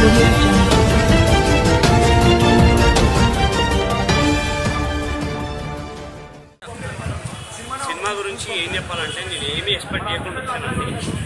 audio jungle. Cinema గురించి ఏం చెప్పాలంటే నేను ఏమీ ఎక్స్పెక్ట్ చేయకుండా వచ్చానండి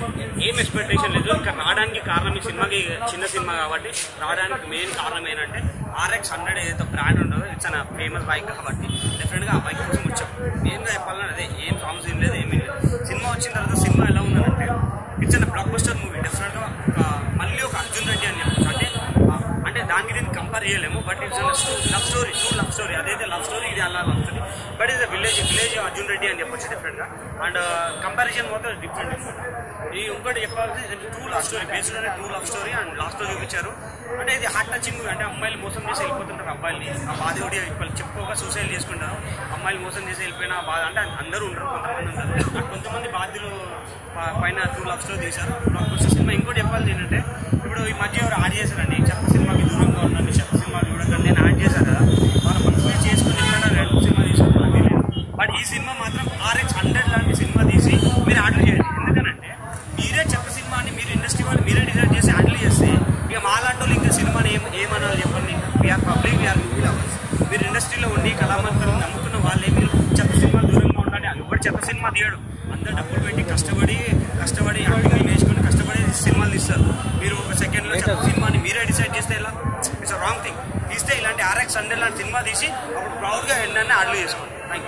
ఏం ఎక్స్పెక్టేషన్ లేదు ఇంకా రావడానికి కారణం ఈ సినిమాకి చిన్న సినిమా కాబట్టి రావడానికి మెయిన్ కారణం ఏంటంటే ఆర్ఎక్స్ హండ్రెడ్ ఏదైతే బ్రాండ్ ఉంటుందో ఇట్స్ అన్ ఫేమస్ బైక్ కాబట్టి డెఫినెట్గా ఆ బైక్ కోసం వచ్చాం మెయిన్గా చెప్పాలని అదే ఏం సాంగ్స్ ఏం లేదు ఏమీ లేదు సినిమా వచ్చిన తర్వాత సినిమా ఎలా ఉందంటే it's an blockbuster movie డెఫినెట్గా ఒక మళ్ళీ ఒక అర్జున్ రెడ్డి అని చెప్పచ్చు అంటే ఆ, అంటే దానికి దీన్ని కంపేర్ చేయలేము but it's love story two love story అదైతే లవ్ స్టోరీ ఇది అలా లవ్ స్టోరీ బట్ ఇది విలేజ్ విలేజ్ అర్జున్ రెడ్డి అని చెప్పొచ్చు డిఫరెంట్ గా అండ్ కంపారిజన్ మాత్రం డిఫరెంట్ ఈ ఇంకోటి చెప్పాలంటే టూ లవ్ స్టోరీ బేస్డ్ అనే two love story and last లో చూపించారు అంటే ఇది హార్ట్ టచింగ్ మూవీ అంటే అమ్మాయిలు మోసం చేసి వెళ్ళిపోతుంటారు అబ్బాయిని ఆ బాధ కూడా వాళ్ళు చెప్పుకోక సూసైడ్ చేసుకుంటారు అమ్మాయిలు మోసం చేసి వెళ్ళిపోయిన ఆ బాధ అంటే అందరూ ఉంటారు కొంతమంది ఉంటారు ఆ కొంతమంది బాధ్యులు ప- పైన టూ లవ్ స్టోరీ తీశారు బ్లాక్ బస్టర్ సినిమా ఇంకోటి చెప్పాలి ఏంటంటే ఇప్పుడు ఈ మధ్య ఎవరు యాడ్ చేశారండి చెత్త సినిమాకి దూరంగా ఉండండి చెత్త సినిమా చూడకండి నేను యాడ్ చేశారు కదా వాళ్ళ మనసులో చేసుకుని ఎక్కడ రెండు సినిమా తీసుకుని మనకు తెలియదు బట్ ఈ సినిమా మాత్రం ఆర్ఎక్స్ హండ్రెడ్ లాంటి సినిమా తీసి మీరు ఆర్డర్ చేయండి ఎందుకనంటే మీరే చెత్త సినిమాని మీరు ఇండస్ట్రీ వాళ్ళు మీరే డిజైన్ చేసి హ్యాండిల్ చేస్తే ఇక మాలాంటి వాళ్ళు ఇంకా సినిమాని ఏం ఏమనాలి చెప్పండి we are public we are movie lovers మీరు ఇండస్ట్రీలో ఉండి కళామంతులు నమ్ముకున్న వాళ్ళే మీరు చెత్త సినిమా దూరంగా ఉండాలి అది కూడా చెత్త సినిమా తీయడు అందరు డబ్బులు పెట్టి కష్టపడి కష్టపడి యాక్టింగ్ నేర్చుకుని కష్టపడి సినిమాలు తీస్తారు మీరు ఒక సెకండ్లో చెత్త సినిమాని మీరే డిసైడ్ చేస్తే ఎలా ఇట్స్ రాంగ్ థింగ్ తీస్తే ఇలాంటి ఆర్ఎక్స్ హండ్రెడ్ లాంటి సినిమా తీసి అప్పుడు ప్రౌడ్గా ఏంటంటే ఆర్డర్ చేసుకోండి థ్యాంక్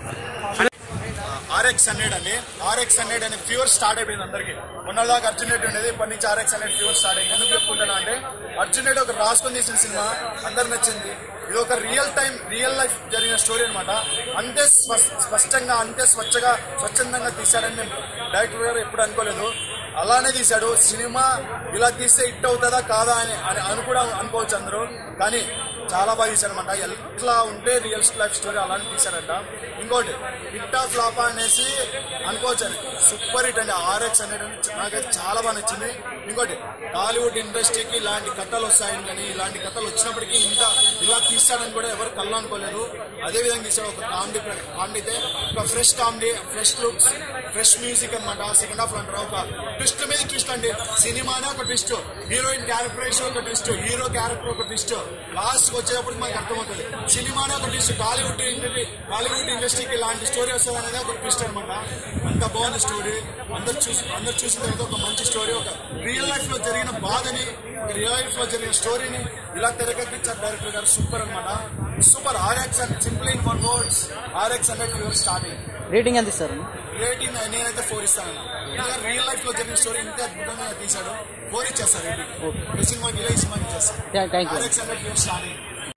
యూ ఆర్ఎక్స్ హండ్రెడ్ అండి ఆర్ఎక్స్ హండ్రెడ్ అనే ఫ్యూర్ స్టార్ట్ అయిపోయింది అందరికి మొన్నదాకా అర్జున్ రెడ్డి ఉండేది ఇప్పటి నుంచి ఆర్ఎక్స్ హండ్రెడ్ ఫ్యూర్ స్టార్ట్ అయింది ఎందుకు చెప్పుకుంటున్నా అంటే అర్జున్ రెడ్డి ఒక రాసుకొని తీసిన సినిమా అందరు నచ్చింది ఇది ఒక రియల్ టైం రియల్ లైఫ్ జరిగిన స్టోరీ అనమాట అంతే స్పష్- స్పష్టంగా అంతే స్వచ్ఛగా స్వచ్ఛందంగా తీశాడని మేము డైరెక్టర్ గారు ఎప్పుడు అనుకోలేదు అలానే తీశాడు సినిమా ఇలా తీస్తే హిట్ అవుతుందా కాదా అని అని- అని కూడా అనుకోవచ్చు అందరూ కానీ చాలా బాగా తీశారనమాట ఎట్లా ఉంటే రియల్ లైఫ్ స్టోరీ అలానే తీశారంట ఇంకోటి హిట్ ఆఫ్ ఫ్లాప్ అనేసి అనుకోవచ్చు అని సూపర్ హిట్ అండి ఆర్ఎక్స్ అనేది నాకైతే చాలా బాగా నచ్చింది ఇంకోటి టాలీవుడ్ ఇండస్ట్రీకి ఇలాంటి కథలు వస్తాయని కానీ ఇలాంటి కథలు వచ్చినప్పటికీ ఇంకా ఇలా తీస్తాడని కూడా ఎవరు కళ్ళు అనుకోలేదు అదే విధంగా తీసాడు ఒక కామెడీ కామెడీ అయితే ఒక fresh comedy fresh looks fresh music అనమాట సెకండ్ హాఫ్ అంటారు ఒక ట్విస్ట్ మీద ట్విస్ట్ అండి సినిమానే ఒక ట్విస్ట్ హీరోయిన్ క్యారెక్టరేషన్ ఒక ట్విస్ట్ హీరో క్యారెక్టర్ ఒక ట్విస్ట్ లాస్ట్ వచ్చేటప్పుడు మనకి అర్థమవుతుంది సినిమానే ఒక ట్విస్ట్ టాలీవుడ్ ఇండస్ట్రీ టాలీవుడ్ ఇండస్ట్రీకి ఇలాంటి స్టోరీ వస్తుంది అనేది ఒక ట్విస్ట్ అనమాట అంత బాగుంది స్టోరీ అందరు చూసి అందరు చూసిన తర్వాత ఒక మంచి స్టోరీ ఒక రియల్ లైఫ్ లో జరిగిన బాధని ఒక రియల్ లైఫ్ లో జరిగిన స్టోరీని ఇలా తెరకెక్కించారు డైరెక్టర్ గారు సూపర్ అనమాట super RX and simple in one words RX hundred ఫ్యూర్ స్టార్టింగ్ రేటింగ్ ఎంత ఇస్తారు రేటింగ్ నేనైతే ఫోర్ ఇస్తాను ఇలా రియల్ లైఫ్ లో జరిగిన స్టోరీ ఇంత అద్భుతంగా తీశాడు ఫోర్ ఇచ్చేస్తారు రేటింగ్ ఈ సినిమాకి ఇలా ఈ సినిమాకి ఇచ్చేస్తారు థ్యాంక్ యూ ఆర్ఎక్స్ హండ్రెడ్ ఫ్యూర్ స్టార్టింగ్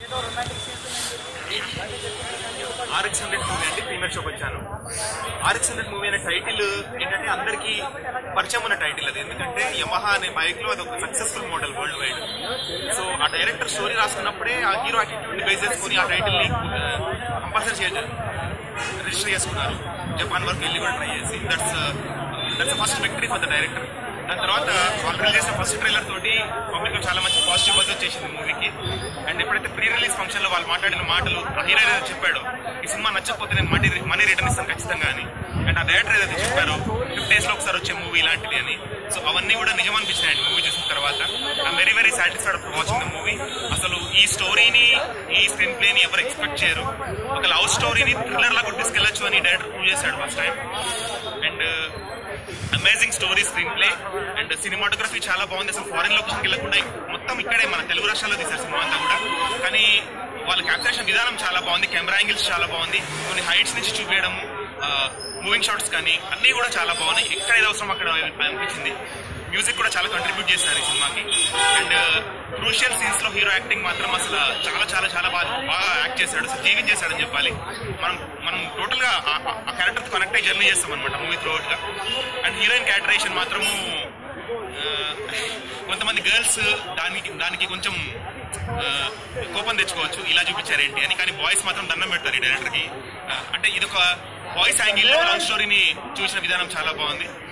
ఆర్ఎక్స్ హండ్రెడ్ మూవీ అంటే ప్రీమియర్ షోకి వచ్చాను ఆర్ఎక్స్ హండ్రెడ్ మూవీ అనే టైటిల్ ఏంటంటే అందరికీ పరిచయం ఉన్న టైటిల్ అది ఎందుకంటే యమహా అనే బైక్ లో అది ఒక successful model world wide so ఆ డైరెక్టర్ స్టోరీ రాసుకున్నప్పుడే ఆ హీరో యాటిట్యూడ్ బేస్ చేసుకుని ఆ టైటిల్ ని కంపల్సరీ చేయడం రిజిస్టర్ చేసుకున్నారు జపాన్ వరకు వెళ్ళి కూడా ట్రై చేసి that's that's first victory for the director దాని తర్వాత వాళ్ళు రిలీజ్ చేసిన ఫస్ట్ ట్రైలర్ తోటి పబ్లిక్ లో చాలా మంచి పాజిటివ్ బజ్ వచ్చేసింది మూవీకి అండ్ ఎప్పుడైతే ప్రీ రిలీజ్ ఫంక్షన్ లో వాళ్ళు మాట్లాడిన మాటలు ఆ హీరో ఏదైతే చెప్పాడు ఈ సినిమా నచ్చకపోతే నేను మనీ మనీ రిటర్న్ ఇస్తాను ఖచ్చితంగా అని అండ్ ఆ డైరెక్టర్ ఏదైతే చెప్పారో ఫిఫ్టీ డేస్ లో ఒకసారి వచ్చే మూవీ ఇలాంటిది అని సో అవన్నీ కూడా నిజం అనిపించినాయండి మూవీ చూసిన తర్వాత I'm very very satisfied for watching the movie అసలు ఈ స్టోరీని ఈ స్క్రీన్ ప్లేని ఎవరు ఎక్స్పెక్ట్ చేయరు ఒక లవ్ స్టోరీని థ్రిల్లర్ లాగా తీసుకెళ్లొచ్చు అని డైరెక్టర్ ప్రూవ్ చేశాడు first time and amazing story screenplay and cinematography చాలా బాగుంది అసలు ఫారెన్ లొకేషన్కి వెళ్ళకుండా మొత్తం ఇక్కడే మన తెలుగు రాష్ట్రాల్లో తీశారు సినిమా అంతా కూడా కానీ వాళ్ళ క్యాప్చరేషన్ విధానం చాలా బాగుంది కెమెరా యాంగిల్స్ చాలా బాగుంది కొన్ని హైట్స్ నుంచి చూపించడం మూవింగ్ షాట్స్ కానీ అన్నీ కూడా చాలా బాగున్నాయి ఎక్కడ ఏది అవసరం అక్కడ అనిపించింది మ్యూజిక్ కూడా చాలా కంట్రిబ్యూట్ చేశారు ఈ సినిమాకి అండ్ క్రూషియల్ సీన్స్ లో హీరో యాక్టింగ్ మాత్రం అసలు చాలా చాలా చాలా బాగా బాగా యాక్ట్ చేశాడు అసలు జీవించేశాడని చెప్పాలి మనం మనం టోటల్ గా ఆ- ఆ- ఆ క్యారెక్టర్ కనెక్ట్ అయ్యి జర్నీ చేస్తాం అనమాట మూవీ త్రూ గా అండ్ హీరోయిన్ క్యారెక్టరేషన్ మాత్రము ఆ, కొంతమంది గర్ల్స్ దానికి దానికి కొంచెం ఆ, కోపం తెచ్చుకోవచ్చు ఇలా చూపించారేంటి అని కానీ బాయ్స్ మాత్రం దండం పెడతారు ఈ డైరెక్టర్ కి ఆ, అంటే ఇది ఒక బాయ్స్ యాంగిల్ లవ్ స్టోరీని చూసిన విధానం చాలా బాగుంది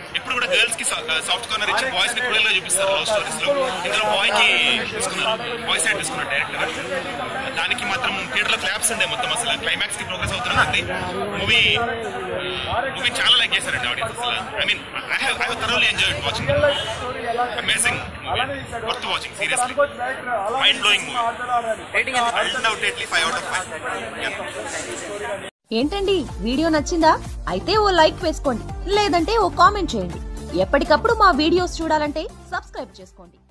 ఎప్పుడు కూడా గర్ల్స్ కి సాఫ్ట్ కార్నర్ ఇచ్చి బాయ్స్ ని క్రూయల్ గా చూపిస్తారు లవ్ స్టోరీస్ లో ఇందులో బాయ్ కి తీసుకున్నారు బాయ్ సైడ్ తీసుకున్నారు డైరెక్టర్ దానికి మాత్రం థియేటర్ లో క్లాప్స్ ఉండే మొత్తం అసలు క్లైమాక్స్ కి ప్రోగ్రెస్ అవుతున్నది మూవీ మూవీ చాలా లైక్ చేశారండి ఆడియన్స్ అసలు I mean I have I have thoroughly enjoyed watching amazing movie worth watching seriously mind blowing movie undoubtedly five out of five ఏంటండి వీడియో నచ్చిందా అయితే ఓ లైక్ వేసుకోండి లేదంటే ఓ కామెంట్ చేయండి ఎప్పటికప్పుడు మా వీడియోస్ చూడాలంటే సబ్స్క్రైబ్ చేసుకోండి